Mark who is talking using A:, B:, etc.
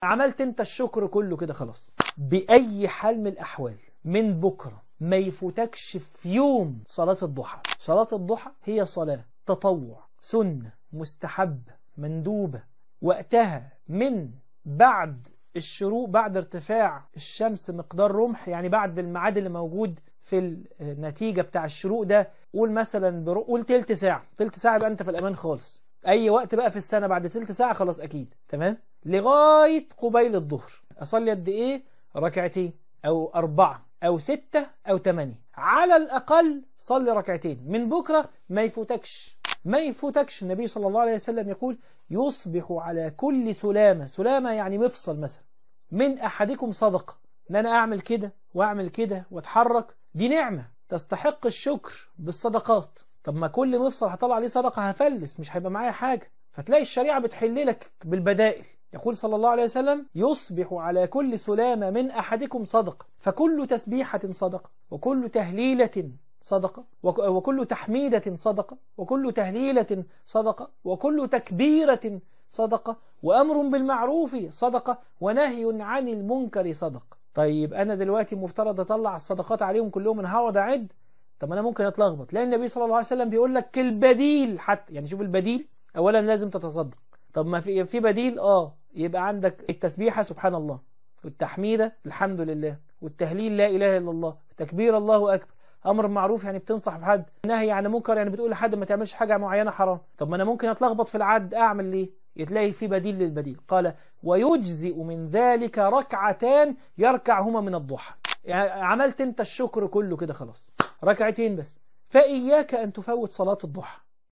A: عملت انت الشكر كله كده خلاص بأي حال من الأحوال من بكرة ما يفوتكش في يوم صلاة الضحى صلاة الضحى هي صلاة تطوع سنة مستحبة مندوبة وقتها من بعد الشروق بعد ارتفاع الشمس مقدار رمح يعني بعد الميعاد اللي موجود في النتيجة بتاع الشروق ده قول مثلا برو... قول تلت ساعة تلت ساعة يبقى انت في الأمان خالص أي وقت بقى في السنة بعد تلت ساعة خلاص أكيد تمام لغاية قبيل الظهر أصلي قد إيه ركعتين أو أربعة أو ستة أو تمانية على الأقل صلي ركعتين من بكرة ما يفوتكش ما يفوتكش النبي صلى الله عليه وسلم يقول يصبح على كل سلامة سلامة يعني مفصل مثلا من أحدكم صدقة ان أنا أعمل كده وأعمل كده وأتحرك دي نعمة تستحق الشكر بالصدقات طب ما كل مفصل هطلع عليه صدقة هفلس مش هيبقى معايا حاجة فتلاقي الشريعة بتحل لك بالبدائل يقول صلى الله عليه وسلم يصبح على كل سلامة من أحدكم صدقة فكل تسبيحة صدقة وكل تهليلة صدقة وكل تحميدة صدقة وكل تهليلة صدقة وكل تكبيرة صدقة وأمر بالمعروف صدقة ونهي عن المنكر صدقة طيب أنا دلوقتي مفترض أطلع الصدقات عليهم كلهم أنا هقعد أعد طب أنا ممكن أتلخبط لأن النبي صلى الله عليه وسلم بيقول لك البديل حتى يعني شوف البديل أولا لازم تتصدق طب ما في في بديل آه يبقى عندك التسبيحة سبحان الله والتحميدة الحمد لله والتهليل لا إله إلا الله تكبير الله أكبر امر معروف يعني بتنصح بحد نهي عن منكر يعني بتقول لحد ما تعملش حاجه معينه حرام طب ما انا ممكن اتلخبط في العد اعمل ليه يتلاقي في بديل للبديل قال ويجزئ من ذلك ركعتان يركعهما من الضحى يعني عملت انت الشكر كله كده خلاص ركعتين بس فإياك أن تفوت صلاة الضحى